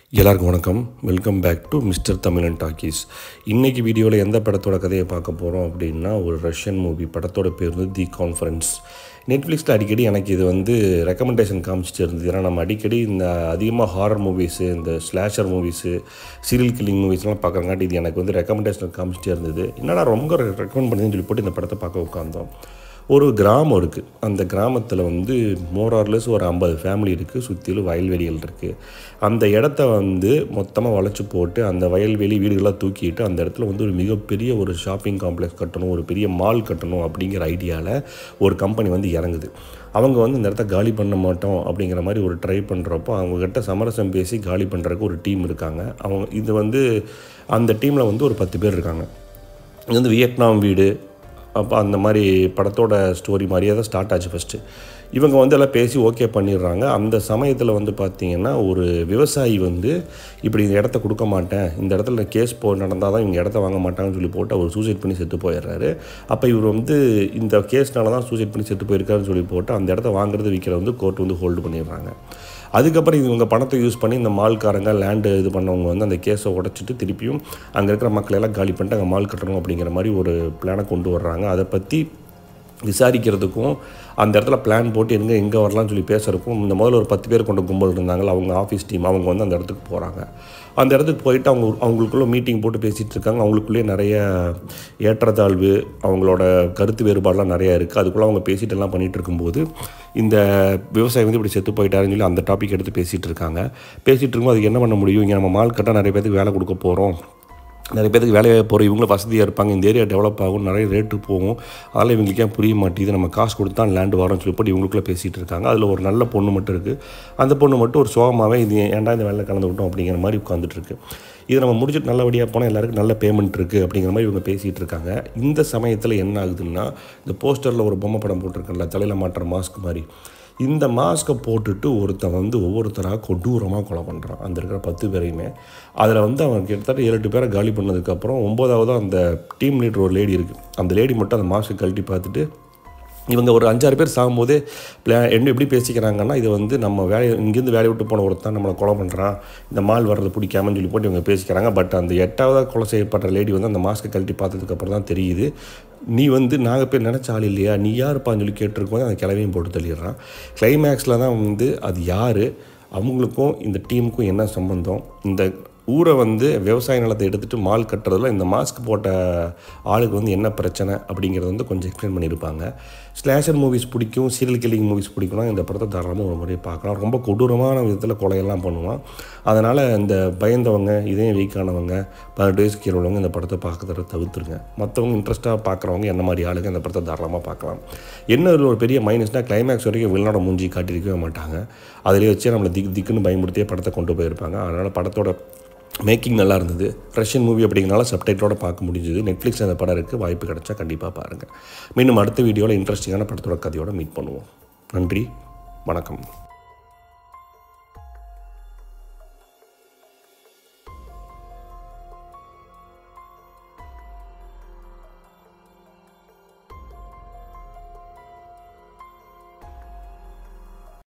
எல்லாருக்கும் வணக்கம் welcome back to mister Tamizhan talkies இன்றைக்கி வீடியோவில் எந்த படத்தோட கதையை பார்க்க போகிறோம் அப்படின்னா ஒரு ரஷ்யன் மூவி படத்தோட பேர் வந்து தி கான்ஃபரன்ஸ் நெட்ஃப்ளிக்ஸில் அடிக்கடி எனக்கு இது வந்து ரெக்கமெண்டேஷன் காமிச்சிட்டு இருந்தது ஏன்னா நம்ம அடிக்கடி இந்த அதிகமாக ஹாரர் மூவிஸு இந்த ஸ்லாஷர் மூவிஸு சீரியல் கில்லிங் மூவிஸ்லாம் பார்க்குறங்காட்டி இது எனக்கு வந்து ரெக்கமெண்டேஷன் காமிச்சிட்டே இருந்தது என்னடா ரொம்ப ரெக்கமெண்ட் பண்ணுதுன்னு சொல்லி போட்டு இந்த படத்தை பார்க்க உட்காந்தோம் ஒரு கிராமம் இருக்குது அந்த கிராமத்தில் வந்து மோரார்லெஸ் ஒரு ஐம்பது ஃபேமிலி இருக்குது சுற்றிலும் வயல்வெளிகள் இருக்குது அந்த இடத்த வந்து மொத்தமாக வளைச்சி போட்டு அந்த வயல்வெளி வீடுகளாக தூக்கிட்டு அந்த இடத்துல வந்து ஒரு மிகப்பெரிய ஒரு ஷாப்பிங் காம்ப்ளெக்ஸ் கட்டணும் ஒரு பெரிய மால் கட்டணும் அப்படிங்கிற ஐடியாவில் ஒரு கம்பெனி வந்து இறங்குது அவங்க வந்து இந்த இடத்த காலி பண்ண மாட்டோம் அப்படிங்கிற மாதிரி ஒரு ட்ரை பண்ணுறப்போ அவங்கக்கிட்ட சமரசம் பேசி காலி பண்ணுறதுக்கு ஒரு டீம் இருக்காங்க அவங்க இது வந்து அந்த டீமில் வந்து ஒரு பத்து பேர் இருக்காங்க இது வந்து வியட்நாம் வீடு அப்போ அந்த மாதிரி படத்தோட ஸ்டோரி மாதிரியே தான் ஸ்டார்ட் ஆச்சு ஃபஸ்ட்டு இவங்க வந்து எல்லாம் பேசி ஓகே பண்ணிடுறாங்க அந்த சமயத்தில் வந்து பார்த்திங்கன்னா ஒரு விவசாயி வந்து இப்படி இந்த இடத்த கொடுக்க மாட்டேன் இந்த இடத்துல கேஸ் போ நடந்தால் தான் இவங்க இடத்த வாங்க மாட்டாங்கன்னு சொல்லி போட்டு அவர் சூசைட் பண்ணி செத்து போயிடுறாரு அப்போ இவர் வந்து இந்த கேஸ்னால தான் சூசைட் பண்ணி செத்து போயிருக்காருன்னு சொல்லி போட்டு அந்த இடத்த வாங்குறது விற்கிற வந்து கோர்ட் வந்து ஹோல்டு பண்ணிடுறாங்க அதுக்கப்புறம் இவங்க பணத்தை யூஸ் பண்ணி இந்த மால்காரங்க லேண்டு இது பண்ணவங்க வந்து அந்த கேஸை உடச்சிட்டு திருப்பியும் அங்கே இருக்கிற மக்களை எல்லாம் காலி பண்ணிட்டு அங்கே மால் கட்டணும் அப்படிங்கிற மாதிரி ஒரு பிளானை கொண்டு வர்றாங்க அதை பற்றி விசாரிக்கிறதுக்கும் அந்த இடத்துல பிளான் போட்டு எங்கே எங்கே வரலாம்னு சொல்லி பேசுகிறதுக்கும் இந்த முதல்ல ஒரு பத்து பேர் கொண்ட கும்பல் இருந்தாங்களா அவங்க ஆஃபீஸ் டீம் அவங்க வந்து அந்த இடத்துக்கு போகிறாங்க அந்த இடத்துக்கு போயிட்டு அவங்க அவங்களுக்குள்ள மீட்டிங் போட்டு பேசிகிட்டு இருக்காங்க அவங்களுக்குள்ளேயே நிறைய ஏற்றத்தாழ்வு அவங்களோட கருத்து வேறுபாடெலாம் நிறையா இருக்குது அதுக்குள்ளே அவங்க பேசிட்டு எல்லாம் பண்ணிகிட்டு இருக்கும்போது இந்த விவசாயி வந்து இப்படி செத்து போயிட்டாருன்னு சொல்லி அந்த டாபிக் எடுத்து பேசிகிட்டு இருக்காங்க பேசிகிட்டு இருக்கும்போது அதுக்கு என்ன பண்ண முடியும் இங்கே நம்ம மால் கட்டால் நிறைய பேருக்கு வேலை கொடுக்க போகிறோம் நிறைய பேருக்கு வேலையாக போகிறோம் இவங்களும் வசதியாக இருப்பாங்க இந்த ஏரியா டெவலப் ஆகும் நிறைய ரேட்டு போகும் அதனால் இவங்களுக்கு ஏன் புரிய மாட்டேங்குது நம்ம காசு கொடுத்தா லேண்டு வரோம்னு சொல்லி போட்டு இவங்களுக்குள்ளே பேசிகிட்டு இருக்காங்க அதில் ஒரு நல்ல பொண்ணு மட்டும் இருக்குது அந்த பொண்ணு மட்டும் ஒரு சோகமாகவே இது ஏன்டா இந்த வேலையில் கலந்து விட்டோம் அப்படிங்கிற மாதிரி உட்காந்துட்டு இருக்கு இது நம்ம முடிச்சுட்டு நல்லபடியாக போனால் எல்லாருக்கும் நல்ல பேமெண்ட் இருக்குது அப்படிங்கிற மாதிரி இவங்க பேசிகிட்டு இருக்காங்க இந்த சமயத்தில் என்ன ஆகுதுன்னா இந்த போஸ்டரில் ஒரு பொம்மை படம் போட்டிருக்கல தலையில் மாட்டுற மாஸ்க் மாதிரி இந்த மாஸ்க்கை போட்டுட்டு ஒருத்தன் வந்து ஒவ்வொருத்தராக கொடூரமாக கொலை பண்ணுறான் அந்த இருக்கிற பத்து பேரையுமே அதில் வந்து அவன் கிட்டத்தட்ட ஏழு எட்டு பேரை காலி பண்ணதுக்கப்புறம் ஒம்போதாவது அந்த டீம் லீடர் ஒரு லேடி இருக்குது அந்த லேடி மட்டும் அந்த மாஸ்க்கை கழட்டி பார்த்துட்டு இவங்க ஒரு அஞ்சாறு பேர் சாகும்போதே பிளா என்ன எப்படி பேசிக்கிறாங்கன்னா இது வந்து நம்ம வேலையை இங்கேருந்து வேலையை விட்டு போன ஒருத்தன் நம்மளை கொலை பண்ணுறான் இந்த மால் வர்றது பிடிக்காமன்னு சொல்லி போட்டு இவங்க பேசிக்கிறாங்க பட் அந்த எட்டாவதாக கொலை செய்யப்பட்ட லேடி வந்து அந்த மாஸ்க்கை கழட்டி பார்த்ததுக்கப்புறம் தான் தெரியுது நீ வந்து நாங்கள் பேர் நினச்ச ஆள் இல்லையா நீ யாருப்பான்னு சொல்லி கேட்டிருக்கோம் அந்த கிளவையும் போட்டு தள்ளிடுறான் கிளைமேக்ஸில் தான் வந்து அது யார் அவங்களுக்கும் இந்த டீமுக்கும் என்ன சம்பந்தம் இந்த ஊரை வந்து விவசாய நிலத்தை எடுத்துகிட்டு மால் கட்டுறதுல இந்த மாஸ்க் போட்ட ஆளுக்கு வந்து என்ன பிரச்சனை அப்படிங்கிறத வந்து கொஞ்சம் எக்ஸ்பிளைன் பண்ணியிருப்பாங்க ஸ்லேஷர் மூவிஸ் பிடிக்கும் சீரியல் கில்லிங் மூவிஸ் பிடிக்கும்னா இந்த படத்தை தாராளமாக ஒரு முறையை பார்க்கலாம் ரொம்ப கொடூரமான விதத்தில் கொலையெல்லாம் பண்ணுவான் அதனால் இந்த பயந்தவங்க இதே வீக்கானவங்க பதினெட்டு வயசு கீழே உள்ளவங்க இந்த படத்தை பார்க்கறத தவிர்த்துருங்க மற்றவங்க இன்ட்ரெஸ்ட்டாக பார்க்குறவங்க என்ன மாதிரி ஆளுங்க இந்த படத்தை தாராளமாக பார்க்கலாம் என்ன இதில் ஒரு பெரிய மைனஸ்னால் கிளைமேக்ஸ் வரைக்கும் வெளிநாட மூஞ்சி காட்டியிருக்கவே மாட்டாங்க அதிலே வச்சே நம்மளை திக்கு திக்குன்னு பயமுறுத்தியே படத்தை கொண்டு போயிருப்பாங்க அதனால் படத்தோட மேக்கிங் நல்லா இருந்தது ரஷ்யன் மூவி அப்படிங்கிறனால சப்டைட்டோட பார்க்க முடிஞ்சது நெட்ஃப்ளிக்ஸ் அந்த படம் இருக்குது வாய்ப்பு கிடைச்சா கண்டிப்பாக பாருங்கள் மீண்டும் அடுத்த வீடியோவில் இன்ட்ரெஸ்டிங்கான படத்தோட கதையோட மீட் பண்ணுவோம் நன்றி வணக்கம்